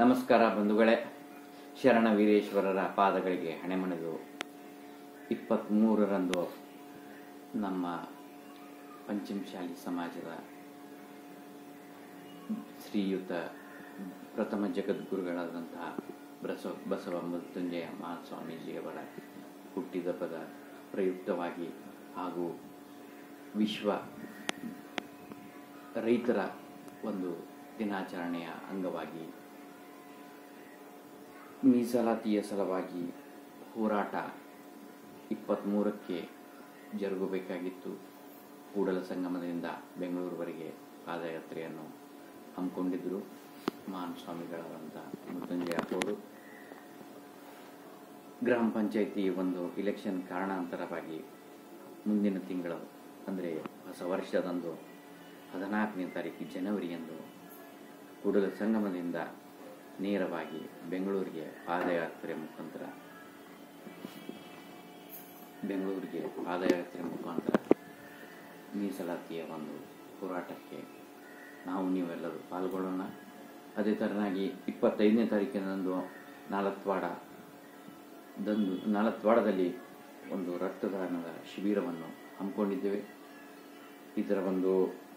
ನಮಸ್ಕಾರ ಬಂಧುಗಳೇ ಶರಣ ವೀರೇಶ್ವರರ ಪಾದಗಳಿಗೆ ಹಣೆಮಣಿದು ಇಪ್ಪತ್ತ್ಮೂರರಂದು ನಮ್ಮ ಪಂಚಮಶಾಲಿ ಸಮಾಜದ ಶ್ರೀಯುತ ಪ್ರಥಮ ಜಗದ್ಗುರುಗಳಾದಂತಹ ಬಸವ ಬಸವ ಮೃತ್ಯುಂಜಯ ಮಹಾಸ್ವಾಮೀಜಿಯವರ ಹುಟ್ಟಿದಬ್ಬದ ಪ್ರಯುಕ್ತವಾಗಿ ಹಾಗೂ ವಿಶ್ವ ರೈತರ ಒಂದು ದಿನಾಚರಣೆಯ ಅಂಗವಾಗಿ ಮೀಸಲಾತಿಯ ಸಲುವಾಗಿ ಹೋರಾಟ ಇಪ್ಪತ್ತ್ಮೂರಕ್ಕೆ ಜರುಗಬೇಕಾಗಿತ್ತು ಕೂಡಲ ಸಂಗಮದಿಂದ ಬೆಂಗಳೂರುವರೆಗೆ ಪಾದಯಾತ್ರೆಯನ್ನು ಹಮ್ಮಿಕೊಂಡಿದ್ದರು ಮಹಾನ್ ಸ್ವಾಮಿಗಳಾದಂಥ ಮೃತ್ಯುಂಜಯ ಅವರು ಗ್ರಾಮ ಪಂಚಾಯಿತಿ ಒಂದು ಇಲೆಕ್ಷನ್ ಕಾರಣಾಂತರವಾಗಿ ಮುಂದಿನ ತಿಂಗಳು ಅಂದರೆ ಹೊಸ ವರ್ಷದಂದು ಹದಿನಾಲ್ಕನೇ ತಾರೀಕು ಜನವರಿಯಂದು ಕೂಡಲ ಸಂಗಮದಿಂದ ನೇರವಾಗಿ ಬೆಂಗಳೂರಿಗೆ ಪಾದಯಾತ್ರೆ ಮುಖಾಂತರ ಬೆಂಗಳೂರಿಗೆ ಪಾದಯಾತ್ರೆ ಮುಖಾಂತರ ಮೀಸಲಾತಿಯ ಒಂದು ಹೋರಾಟಕ್ಕೆ ನಾವು ನೀವೆಲ್ಲರೂ ಪಾಲ್ಗೊಳ್ಳೋಣ ಅದೇ ಥರನಾಗಿ ಇಪ್ಪತ್ತೈದನೇ ತಾರೀಕಿನಂದು ನಾಲತ್ವಾಡ ದಂದು ನಾಲತ್ವಾಡದಲ್ಲಿ ಒಂದು ರಕ್ತದಾನದ ಶಿಬಿರವನ್ನು ಹಮ್ಮಿಕೊಂಡಿದ್ದೇವೆ ಇದರ ಒಂದು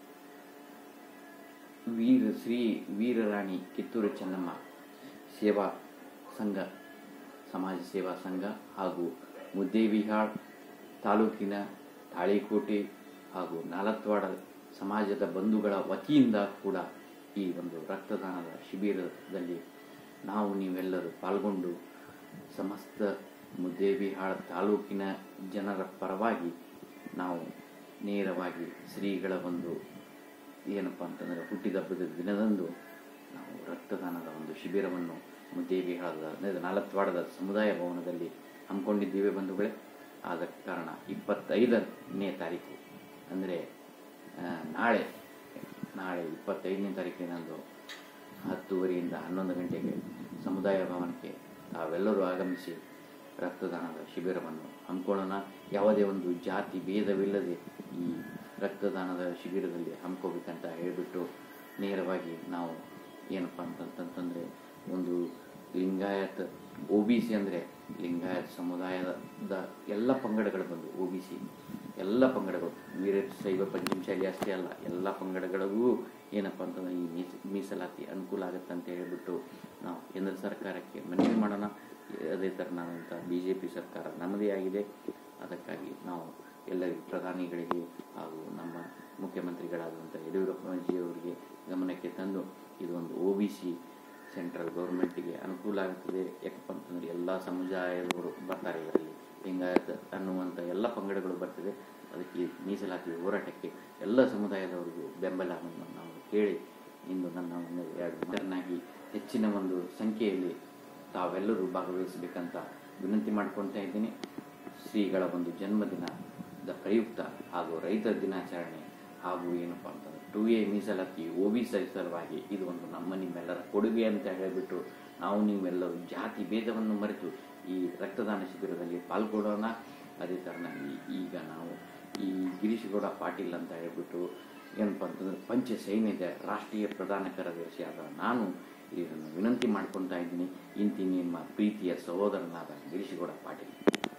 ವೀರ ಶ್ರೀ ವೀರರಾಣಿ ಕಿತ್ತೂರು ಚೆನ್ನಮ್ಮ ಸೇವಾ ಸಂಘ ಸಮಾಜ ಸೇವಾ ಸಂಘ ಹಾಗೂ ಮುದ್ದೇಬಿಹಾಳ್ ತಾಲೂಕಿನ ತಾಳಿಕೋಟೆ ಹಾಗೂ ನಾಲತ್ವಾಡ ಸಮಾಜದ ಬಂಧುಗಳ ವತಿಯಿಂದ ಕೂಡ ಈ ಒಂದು ರಕ್ತದಾನದ ಶಿಬಿರದಲ್ಲಿ ನಾವು ನೀವೆಲ್ಲರೂ ಪಾಲ್ಗೊಂಡು ಸಮಸ್ತ ಮುದ್ದೇಬಿಹಾಳ್ ತಾಲೂಕಿನ ಜನರ ಪರವಾಗಿ ನಾವು ನೇರವಾಗಿ ಶ್ರೀಗಳ ಒಂದು ಏನಪ್ಪ ಅಂತಂದರೆ ಹುಟ್ಟಿದಬ್ಬದ ದಿನದಂದು ನಾವು ರಕ್ತದಾನದ ಒಂದು ಶಿಬಿರವನ್ನು ಮುದ್ದೇಬಿಹಾಳದ ಅಂದರೆ ನಾಲತ್ವಾಡದ ಸಮುದಾಯ ಭವನದಲ್ಲಿ ಹಮ್ಮಿಕೊಂಡಿದ್ದೀವಿ ಬಂಧುಗಳೇ ಆದ ಕಾರಣ ಇಪ್ಪತ್ತೈದನೇ ತಾರೀಕು ಅಂದರೆ ನಾಳೆ ನಾಳೆ ಇಪ್ಪತ್ತೈದನೇ ತಾರೀಕಿನಂದು ಹತ್ತುವರಿಯಿಂದ ಹನ್ನೊಂದು ಗಂಟೆಗೆ ಸಮುದಾಯ ಭವನಕ್ಕೆ ತಾವೆಲ್ಲರೂ ಆಗಮಿಸಿ ರಕ್ತದಾನದ ಶಿಬಿರವನ್ನು ಹಮ್ಮಿಕೊಳ್ಳೋಣ ಯಾವುದೇ ಒಂದು ಜಾತಿ ಭೇದವಿಲ್ಲದೆ ಈ ರಕ್ತದಾನದ ಶಿಬಿರದಲ್ಲಿ ಹಮ್ಮಿಕೋಬೇಕಂತ ಹೇಳಿಬಿಟ್ಟು ನೇರವಾಗಿ ನಾವು ಏನಪ್ಪ ಅಂತಂತಂತಂದರೆ ಒಂದು ಲಿಂಗಾಯತ್ ಒ ಬಿ ಸಿ ಅಂದರೆ ಲಿಂಗಾಯತ್ ಸಮುದಾಯದ ಎಲ್ಲ ಪಂಗಡಗಳು ಬಂದು ಒ ಬಿ ಸಿ ಎಲ್ಲ ಪಂಗಡಗಳು ವೀರ ಶೈವ ಪಂಚಮಶಾಲಿ ಅಷ್ಟೇ ಅಲ್ಲ ಎಲ್ಲ ಪಂಗಡಗಳಿಗೂ ಏನಪ್ಪ ಅಂತಂದ್ರೆ ಈ ಮೀಸ ಮೀಸಲಾತಿ ಅನುಕೂಲ ಆಗುತ್ತೆ ಅಂತ ಹೇಳಿಬಿಟ್ಟು ನಾವು ಕೇಂದ್ರ ಸರ್ಕಾರಕ್ಕೆ ಮನವಿ ಮಾಡೋಣ ಅದೇ ಥರನಾದಂಥ ಬಿ ಜೆ ಪಿ ಸರ್ಕಾರ ನಮ್ಮದೇ ಆಗಿದೆ ಅದಕ್ಕಾಗಿ ನಾವು ಎಲ್ಲರಿಗೂ ಪ್ರಧಾನಿಗಳಿಗೆ ಹಾಗೂ ನಮ್ಮ ಮುಖ್ಯಮಂತ್ರಿಗಳಾದಂಥ ಯಡಿಯೂರಪ್ಪಜಿಯವರಿಗೆ ಗಮನಕ್ಕೆ ತಂದು ಇದು ಒಂದು ಒ ಬಿ ಸಿ ಸೆಂಟ್ರಲ್ ಗೌರ್ಮೆಂಟಿಗೆ ಅನುಕೂಲ ಆಗುತ್ತದೆ ಯಾಕಪ್ಪ ಅಂತಂದರೆ ಎಲ್ಲ ಸಮುದಾಯದವರು ಬರ್ತಾರೆ ಇದರಲ್ಲಿ ಲಿಂಗಾಯತ ಅನ್ನುವಂಥ ಎಲ್ಲ ಪಂಗಡಗಳು ಬರ್ತದೆ ಅದಕ್ಕೆ ಈ ಮೀಸಲಾತಿ ಹೋರಾಟಕ್ಕೆ ಎಲ್ಲ ಸಮುದಾಯದವರಿಗೂ ಬೆಂಬಲವನ್ನು ನಾವು ಕೇಳಿ ಇಂದು ನನ್ನ ಒಂದು ಎರಡು ಮಾತನಾಗಿ ಹೆಚ್ಚಿನ ಒಂದು ಸಂಖ್ಯೆಯಲ್ಲಿ ತಾವೆಲ್ಲರೂ ಭಾಗವಹಿಸಬೇಕಂತ ವಿನಂತಿ ಮಾಡ್ಕೊಳ್ತಾ ಇದ್ದೀನಿ ಶ್ರೀಗಳ ಒಂದು ಜನ್ಮದಿನದ ಪ್ರಯುಕ್ತ ಹಾಗೂ ರೈತರ ದಿನಾಚರಣೆ ಹಾಗೂ ಏನಪ್ಪ ಅಂತಂದ್ರೆ ಟು ಎ ಮೀಸಲಾತಿ ಒ ಬಿ ಸಲುವಾಗಿ ಇದು ಒಂದು ನಮ್ಮ ನಿಮ್ಮೆಲ್ಲರ ಕೊಡುಗೆ ಅಂತ ಹೇಳಿಬಿಟ್ಟು ನಾವು ನೀವೆಲ್ಲರೂ ಜಾತಿ ಭೇದವನ್ನು ಮರೆತು ಈ ರಕ್ತದಾನ ಶಿಬಿರದಲ್ಲಿ ಪಾಲ್ಗೊಳ್ಳೋಣ ಅದೇ ಥರನಾಗಿ ಈಗ ನಾವು ಈ ಗಿರೀಶ್ಗೌಡ ಪಾಟೀಲ್ ಅಂತ ಹೇಳ್ಬಿಟ್ಟು ಏನಪ್ಪ ಅಂತಂದ್ರೆ ಪಂಚ ಸೈನ್ಯದ ರಾಷ್ಟ್ರೀಯ ಪ್ರಧಾನ ಕಾರ್ಯದರ್ಶಿಯಾದ ನಾನು ಇದನ್ನು ವಿನಂತಿ ಮಾಡ್ಕೊತಾ ಇದ್ದೀನಿ ಇಂತಿ ನಿಮ್ಮ ಪ್ರೀತಿಯ ಸಹೋದರನಾದ ಗಿರೀಶ್ಗೌಡ ಪಾಟೀಲ್